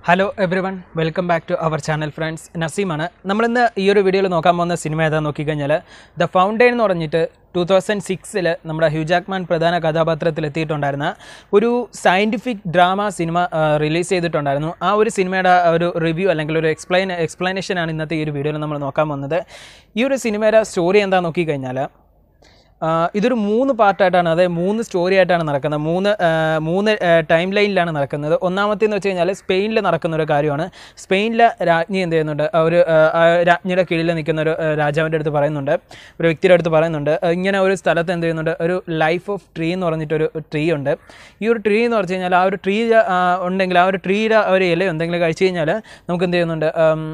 hello everyone welcome back to our channel friends നസീമാണ് നമ്മളിന്ന് ഈ ഒരു വീഡിയോയിൽ നോക്കാൻ പോകുന്ന സിനിമ ഏതാന്ന് നോക്കിക്കഴിഞ്ഞാൽ ദ ഫൗണ്ടൈൻ എന്ന് പറഞ്ഞിട്ട് ടു തൗസൻഡ് സിക്സിൽ നമ്മുടെ ഹ്യൂജാക്മാൻ പ്രധാന കഥാപാത്രത്തിൽ എത്തിയിട്ടുണ്ടായിരുന്ന ഒരു സയൻറ്റിഫിക് ഡ്രാമ സിനിമ റിലീസ് ചെയ്തിട്ടുണ്ടായിരുന്നു ആ ഒരു സിനിമയുടെ ഒരു റിവ്യൂ അല്ലെങ്കിൽ ഒരു എക്സ്പ്ലെയിൻ എക്സ്പ്ലനേഷനാണ് ഇന്നത്തെ ഈ ഒരു വീഡിയോയിൽ നമ്മൾ നോക്കാൻ പോകുന്നത് ഈ ഒരു സിനിമയുടെ സ്റ്റോറി എന്താ നോക്കിക്കഴിഞ്ഞാൽ ആ, ഇതൊരു മൂന്ന് പാർട്ടായിട്ടാണ് അതായത് മൂന്ന് സ്റ്റോറി ആയിട്ടാണ് നടക്കുന്നത് മൂന്ന് ആ, മൂന്ന് ടൈം ലൈനിലാണ് നടക്കുന്നത് ഒന്നാമത്തേന്ന് വെച്ച് കഴിഞ്ഞാൽ സ്പെയിനിൽ നടക്കുന്ന ഒരു കാര്യമാണ് സ്പെയിനിലെ രാജ്ഞി എന്ത് ചെയ്യുന്നുണ്ട് ആ ഒരു ആ, ആ രാജ്ഞിയുടെ കീഴിൽ നിൽക്കുന്ന ഒരു ആ, രാജാവിൻ്റെ അടുത്ത് പറയുന്നുണ്ട് ഒരു വ്യക്തിയുടെ അടുത്ത് പറയുന്നുണ്ട് ആ, ഇങ്ങനെ ഒരു സ്ഥലത്ത് എന്ത് ചെയ്യുന്നുണ്ട് ഒരു ലൈഫ് ഓഫ് ട്രീ എന്ന് പറഞ്ഞിട്ടൊരു ട്രീ ഉണ്ട് ഈ ഒരു ട്രീ എന്ന് പറഞ്ഞു കഴിഞ്ഞാൽ ആ ഒരു ട്രീ ഉണ്ടെങ്കിൽ ആ ഒരു ട്രീയുടെ ഒരു ഇല എന്തെങ്കിലും കഴിച്ചു കഴിഞ്ഞാൽ നമുക്ക് എന്ത് ചെയ്യുന്നുണ്ട് ആം,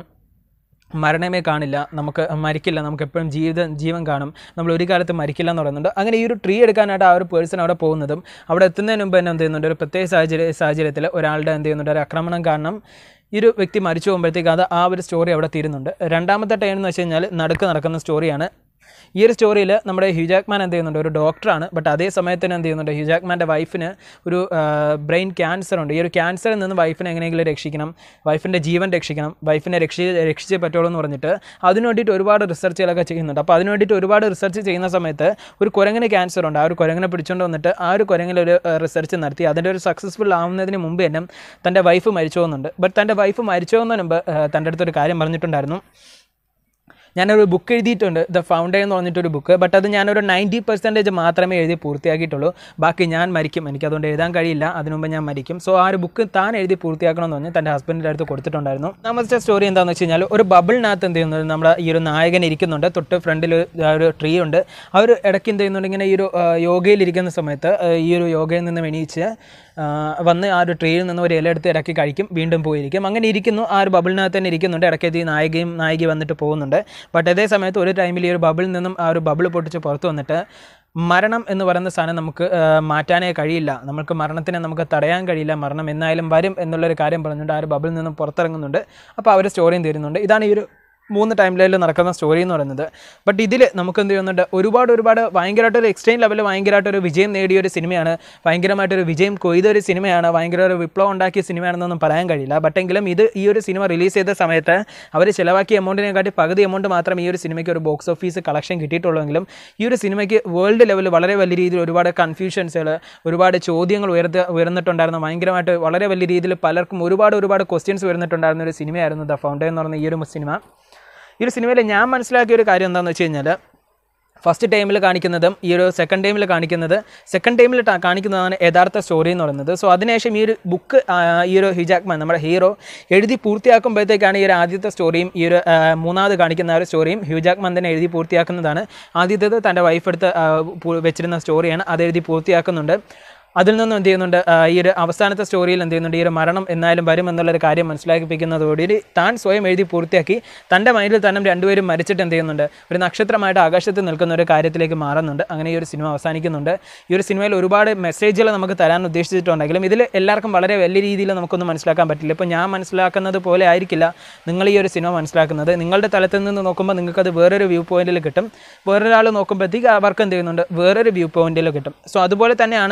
മരണമേ കാണില്ല നമുക്ക് മരിക്കില്ല നമുക്ക് എപ്പോഴും ജീവിതം ജീവൻ കാണും നമ്മൾ ഒരു കാലത്ത് മരിക്കില്ല എന്ന് പറയുന്നുണ്ട് അങ്ങനെ ഈ ഒരു ട്രീ എടുക്കാനായിട്ട് ആ ഒരു പേഴ്സൺ അവിടെ പോകുന്നതും അവിടെ എത്തുന്നതിന് മുമ്പ് തന്നെ എന്ത് ചെയ്യുന്നുണ്ട് ഒരു പ്രത്യേക സാഹചര്യ സാഹചര്യത്തിൽ ഒരാളുടെ എന്ത് ചെയ്യുന്നുണ്ട് ഒരു ആക്രമണം കാരണം ഈ ഒരു വ്യക്തി മരിച്ചു പോകുമ്പോഴത്തേക്ക് അത് ആ ഒരു സ്റ്റോറി അവിടെ തീരുന്നുണ്ട് രണ്ടാമത്തെ ടൈം എന്ന് വെച്ച് കഴിഞ്ഞാൽ നടുക്ക് നടക്കുന്ന സ്റ്റോറിയാണ് ഈ ഒരു സ്റ്റോറിയിൽ നമ്മുടെ ഹ്യൂജാക്മാൻ എന്ത് ചെയ്യുന്നുണ്ട് ഒരു ഡോക്ടറാണ് ബട്ട് അതേ സമയത്തിന് എന്ത് ചെയ്യുന്നുണ്ട് ഹ്യൂജാക്മാൻ്റെ വൈഫിന് ഒരു ബ്രെയിൻ ക്യാൻസർ ഉണ്ട് ഈ ഒരു ക്യാൻസറിൽ നിന്ന് വൈഫിനെ എങ്ങനെയെങ്കിലും രക്ഷിക്കണം വൈഫിൻ്റെ ജീവൻ രക്ഷിക്കണം വൈഫിനെ രക്ഷി രക്ഷിച്ചേ പറ്റുള്ളൂ എന്ന് പറഞ്ഞിട്ട് അതിന് വേണ്ടിയിട്ട് ഒരുപാട് റിസർച്ചുകളൊക്കെ ചെയ്യുന്നുണ്ട് അപ്പോൾ അതിന് വേണ്ടിയിട്ട് ഒരുപാട് റിസർച്ച് ചെയ്യുന്ന സമയത്ത് ഒരു കുരങ്ങിന് ക്യാൻസർ ഉണ്ട് ആ ഒരു കുരങ്ങിനെ പിടിച്ചുകൊണ്ട് വന്നിട്ട് ആ ഒരു കുരങ്ങിൽ ഒരു റിസർച്ച് നടത്തി അതിൻ്റെ ഒരു സക്സസ്ഫുൾ ആവുന്നതിന് മുമ്പ് തന്നെ തൻ്റെ വൈഫ് മരിച്ചു പോകുന്നുണ്ട് ബട്ട് തൻ്റെ വൈഫ് മരിച്ചു പോകുന്നതിന് മുമ്പ് ആ, തൻ്റെ അടുത്തൊരു കാര്യം പറഞ്ഞിട്ടുണ്ടായിരുന്നു ഞാനൊരു ബുക്ക് എഴുതിയിട്ടുണ്ട് ദ ഫൗണ്ടൈൻ എന്ന് പറഞ്ഞിട്ടൊരു ബുക്ക് ബട്ട് അത് ഞാനൊരു നയൻറ്റി പെർസെൻറ്റേജ് മാത്രമേ എഴുതി പൂർത്തിയാക്കിയിട്ടുള്ളൂ ബാക്കി ഞാൻ മരിക്കും എനിക്ക് അതുകൊണ്ട് എഴുതാൻ കഴിയില്ല അതിനു മുമ്പ് ഞാൻ മരിക്കും സോ ആ ഒരു ബുക്ക് താൻ എഴുതി പൂർത്തിയാക്കണമെന്ന് പറഞ്ഞ് തൻ്റെ ഹസ്ബൻഡിൻ്റെ അടുത്ത് കൊടുത്തിട്ടുണ്ടായിരുന്നു ഒന്നാമത്തെ സ്റ്റോറി എന്താണെന്ന് വെച്ച് കഴിഞ്ഞാൽ ഒരു ബബിളിനകത്ത് എന്ത് ചെയ്യുന്നത് നമ്മുടെ ഈ ഒരു നായകൻ ഇരിക്കുന്നുണ്ട് തൊട്ട് ഫ്രണ്ടിൽ ഒരു ട്രീ ഉണ്ട് ആ ഒരു ഇടയ്ക്ക് എന്ത് ചെയ്യുന്നുണ്ട് ഇങ്ങനെ ഈ ഒരു ആ, യോഗയിലിരിക്കുന്ന സമയത്ത് ആ, ഈ ഒരു യോഗയിൽ നിന്ന് എണീച്ച് ആ, വന്ന് ആ ഒരു ട്രീയിൽ നിന്ന് ഒരു ഇല എടുത്ത് ഇടയ്ക്ക് കഴിക്കും വീണ്ടും പോയിരിക്കും അങ്ങനെ ഇരിക്കുന്നു ആ ഒരു ബബിളിനകത്ത് തന്നെ ഇരിക്കുന്നുണ്ട് ഇടയ്ക്ക് ഈ നായികയും നായിക വന്നിട്ട് പോകുന്നുണ്ട് ബട്ട് അതേ സമയത്ത് ഒരു ടൈമിൽ ഈ ഒരു ബബിളിൽ നിന്നും ആ ഒരു ബബിൾ പൊട്ടിച്ച് പുറത്ത് വന്നിട്ട് മരണം എന്ന് പറയുന്ന സാധനം നമുക്ക് ആ, മാറ്റാനേ കഴിയില്ല നമുക്ക് മരണത്തിനെ നമുക്ക് തടയാൻ കഴിയില്ല മരണം എന്നായാലും വരും എന്നുള്ളൊരു കാര്യം പറഞ്ഞുകൊണ്ട് ആ ഒരു ബബിളിൽ നിന്നും പുറത്തിറങ്ങുന്നുണ്ട് അപ്പോൾ അവർ സ്റ്റോറിയും തരുന്നുണ്ട് ഇതാണ് ഈ ഒരു മൂന്ന് ടൈം ലൈനിൽ നടക്കുന്ന സ്റ്റോറി എന്ന് പറയുന്നത് ബട്ട് ഇതിൽ നമുക്ക് എന്ത് ചെയ്യുന്നുണ്ട് ഒരുപാട് ഒരുപാട് ഭയങ്കരമായിട്ടൊരു എക്സ്ട്രീം ലെവലിൽ ഭയങ്കരമായിട്ടൊരു വിജയം നേടിയ ഒരു സിനിമയാണ് ഭയങ്കരമായിട്ടൊരു വിജയം കൊയ്ത ഒരു സിനിമയാണ് ഭയങ്കര ഒരു വിപ്ലവം ഉണ്ടാക്കിയ സിനിമയാണെന്നൊന്നും പറയാൻ കഴിയില്ല ബട്ട് എങ്കിലും ഇത് ഈ ഒരു സിനിമ റിലീസ് ചെയ്ത സമയത്ത് അവർ ചിലവാക്കിയ എമൗണ്ടിനെക്കാട്ടി പകുതി എമൗണ്ട് മാത്രം ഈ ഒരു സിനിമയ്ക്ക് ഒരു ബോക്സ് ഓഫീസ് കളക്ഷൻ കിട്ടിയിട്ടുള്ളെങ്കിലും ഈ ഒരു സിനിമയ്ക്ക് വേൾഡ് ലെവലിൽ വളരെ വലിയ രീതിയിൽ ഒരുപാട് കൺഫ്യൂഷൻസുകൾ ഒരുപാട് ചോദ്യങ്ങൾ ഉയർത്ത ഉയർന്നിട്ടുണ്ടായിരുന്നു ഭയങ്കരമായിട്ട് വളരെ വലിയ രീതിയിൽ പലർക്കും ഒരുപാട് ഒരുപാട് ക്വസ്റ്റ്യൻസ് ഉയർന്നിട്ടുണ്ടായിരുന്ന ഒരു സിനിമയായിരുന്നു ദ ഫൗണ്ടൈൻ എന്ന് പറയുന്ന ഈ ഒരു സിനിമ ഈ ഒരു സിനിമയിൽ ഞാൻ മനസ്സിലാക്കിയ ഒരു കാര്യം എന്താണെന്ന് വെച്ച് കഴിഞ്ഞാൽ ഫസ്റ്റ് ടൈമിൽ കാണിക്കുന്നതും ഈ ഒരു സെക്കൻഡ് ടൈമിൽ കാണിക്കുന്നത് സെക്കൻഡ് ടൈമിൽ കാണിക്കുന്നതാണ് യഥാർത്ഥ സ്റ്റോറി എന്ന് പറയുന്നത് സോ അതിനുശേഷം ഈ ഒരു ബുക്ക് ഈ ഒരു ഹിജാക്മാൻ നമ്മുടെ ഹീറോ എഴുതി പൂർത്തിയാക്കുമ്പോഴത്തേക്കാണ് ഈ ഒരു ആദ്യത്തെ സ്റ്റോറിയും ഈ ഒരു ആ, മൂന്നാമത് കാണിക്കുന്ന ആ ഒരു സ്റ്റോറിയും ഹ്യൂജാക്മാൻ തന്നെ എഴുതി പൂർത്തിയാക്കുന്നതാണ് ആദ്യത്തേത് തൻ്റെ വൈഫ് എടുത്ത് ആ, പു- വെച്ചിരുന്ന സ്റ്റോറിയാണ് അത് എഴുതി പൂർത്തിയാക്കുന്നുണ്ട് അതിൽ നിന്നും എന്ത് ചെയ്യുന്നുണ്ട് ആ, ഈ ഒരു അവസാനത്തെ സ്റ്റോറിയിൽ എന്ത് ചെയ്യുന്നുണ്ട് ഈ ഒരു മരണം എന്നാലും വരും എന്നുള്ളൊരു കാര്യം മനസ്സിലാക്കിപ്പിക്കുന്നതോടുകൂടി താൻ സ്വയം എഴുതി പൂർത്തിയാക്കി തൻ്റെ മൈൻഡിൽ തന്നെ രണ്ടുപേരും മരിച്ചിട്ട് എന്ത് ചെയ്യുന്നുണ്ട് ഒരു നക്ഷത്രമായിട്ട് ആകാശത്ത് നിൽക്കുന്ന ഒരു കാര്യത്തിലേക്ക് മാറുന്നുണ്ട് അങ്ങനെ ഈ ഒരു സിനിമ അവസാനിക്കുന്നുണ്ട് ഈ ഒരു സിനിമയിൽ ഒരുപാട് മെസ്സേജുകൾ നമുക്ക് തരാൻ ഉദ്ദേശിച്ചിട്ടുണ്ടെങ്കിലും ഇതിൽ എല്ലാവർക്കും വളരെ വലിയ രീതിയിൽ നമുക്കൊന്നും മനസ്സിലാക്കാൻ പറ്റില്ല ഇപ്പോൾ ഞാൻ മനസ്സിലാക്കുന്നത് പോലെ ആയിരിക്കില്ല നിങ്ങൾ ഈ ഒരു സിനിമ മനസ്സിലാക്കുന്നത് നിങ്ങളുടെ തലത്തിൽ നിന്ന് നോക്കുമ്പോൾ നിങ്ങൾക്കത് വേറൊരു വ്യൂ പോയിന്റിൽ കിട്ടും വേറൊരാൾ നോക്കുമ്പോഴത്തേക്ക് അവർക്ക് എന്ത് ചെയ്യുന്നുണ്ട് വേറൊരു വ്യൂ പോയിന്റിൽ കിട്ടും സോ അതുപോലെ തന്നെയാണ്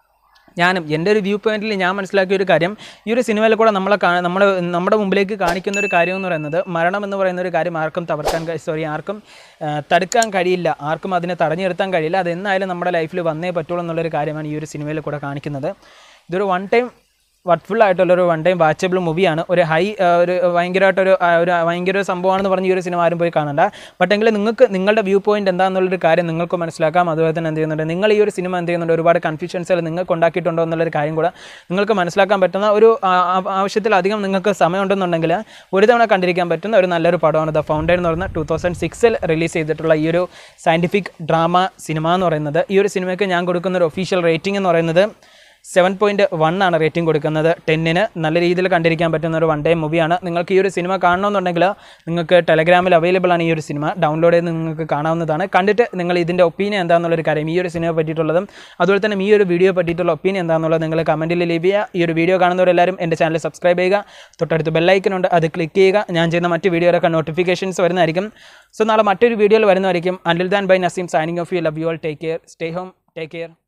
ഞാനും എൻ്റെ ഒരു വ്യൂ പോയിന്റിൽ ഞാൻ മനസ്സിലാക്കിയ ഒരു കാര്യം ഈ ഒരു സിനിമയിൽ കൂടെ നമ്മളെ കാ നമ്മുടെ നമ്മുടെ മുമ്പിലേക്ക് കാണിക്കുന്ന ഒരു കാര്യം എന്ന് പറയുന്നത് മരണം എന്ന് പറയുന്ന ഒരു കാര്യം ആർക്കും തകർക്കാൻ സോറി ആർക്കും ആ, തടുക്കാൻ കഴിയില്ല ആർക്കും അതിനെ തടഞ്ഞു നിർത്താൻ കഴിയില്ല അത് എന്നായാലും നമ്മുടെ ലൈഫിൽ വന്നേ പറ്റുള്ളൂ എന്നുള്ളൊരു കാര്യമാണ് ഈ ഒരു സിനിമയിൽ കൂടെ കാണിക്കുന്നത് ഇതൊരു വൺ ടൈം വട്ട്ഫുൾ ആയിട്ടുള്ളൊരു വൺ ടൈം വാച്ചബിൾ മൂവിയാണ് ഒരു ഹൈ ഒരു ഭയങ്കരമായിട്ടൊരു ആ, ഒരു ഭയങ്കര ഒരു സംഭവമാണെന്ന് പറഞ്ഞ് ഈ ഒരു സിനിമ ആരും പോയി കാണണ്ട ബട്ട് എങ്കിലും നിങ്ങൾക്ക് നിങ്ങളുടെ വ്യൂ പോയിന്റ് എന്താണെന്നുള്ളൊരു കാര്യം നിങ്ങൾക്ക് മനസ്സിലാക്കാം അതുപോലെ തന്നെ എന്ത് ചെയ്യുന്നുണ്ട് നിങ്ങൾ ഈ ഒരു സിനിമ എന്ത് ചെയ്യുന്നുണ്ട് ഒരുപാട് കൺഫ്യൂഷൻസുകൾ നിങ്ങൾക്ക് ഉണ്ടാക്കിയിട്ടുണ്ടോ എന്നുള്ളൊരു കാര്യം കൂടെ നിങ്ങൾക്ക് മനസ്സിലാക്കാൻ പറ്റുന്ന ഒരു ആ, ആ, ആവശ്യത്തിലധികം നിങ്ങൾക്ക് സമയമുണ്ടെന്നുണ്ടെങ്കിൽ ഒരു തവണ കണ്ടിരിക്കാൻ പറ്റുന്ന ഒരു നല്ലൊരു പടമാണ് ദ ഫൗണ്ടൈൻ എന്ന് പറയുന്ന ടൂ തൗസൻഡ് സിക്സിൽ റിലീസ് ചെയ്തിട്ടുള്ള ഈ ഒരു സയൻറ്റിഫിക് ഡ്രാമ സിനിമ എന്ന് പറയുന്നത് ഈ ഒരു സിനിമയ്ക്ക് ഞാൻ കൊടുക്കുന്ന ഒരു ഒഫീഷ്യൽ റേറ്റിംഗ് എന്ന് പറയുന്നത് സെവൻ പോയിൻറ്റ് വൺ ആണ് റേറ്റിംഗ് കൊടുക്കുന്നത് ടെന്നിന് നല്ല രീതിയിൽ കണ്ടിരിക്കാൻ പറ്റുന്ന ഒരു വൺ ടൈം മൂവിയാണ് നിങ്ങൾക്ക് ഈ ഒരു സിനിമ കാണണമെന്നുണ്ടെങ്കിൽ നിങ്ങൾക്ക് ടെലഗ്രാമിൽ അവൈലബിൾ ആണ് ഈ ഒരു സിനിമ ഡൗൺലോഡ് ചെയ്ത് നിങ്ങൾക്ക് കാണാവുന്നതാണ് കണ്ടിട്ട് നിങ്ങൾ ഇതിൻ്റെ ഒപ്പീനിയൻ എന്താണെന്നുള്ളൊരു കാര്യം ഈ ഒരു സിനിമയെ പറ്റിയിട്ടുള്ളതും അതുപോലെ തന്നെ ഈ ഒരു വീഡിയോ പറ്റിയിട്ടുള്ള ഒപ്പീനിയൻ എന്താണെന്നുള്ളത് നിങ്ങൾ കമൻറ്റിൽ ലീവ് ചെയ്യുക ഈ ഒരു വീഡിയോ കാണുന്നവരെല്ലാവരും എൻ്റെ ചാനൽ സബ്സ്ക്രൈബ് ചെയ്യുക തൊട്ടടുത്ത് ബെല്ലൈക്കൻ ഉണ്ട് അത് ക്ലിക്ക് ചെയ്യുക ഞാൻ ചെയ്യുന്ന മറ്റ് വീഡിയോയിലൊക്കെ നോട്ടിഫിക്കേഷൻസ് വരുന്നതായിരിക്കും സോ നാളെ മറ്റൊരു വീഡിയോയിൽ വരുന്നതായിരിക്കും until then bye Naseem signing off you love you all take care stay home take care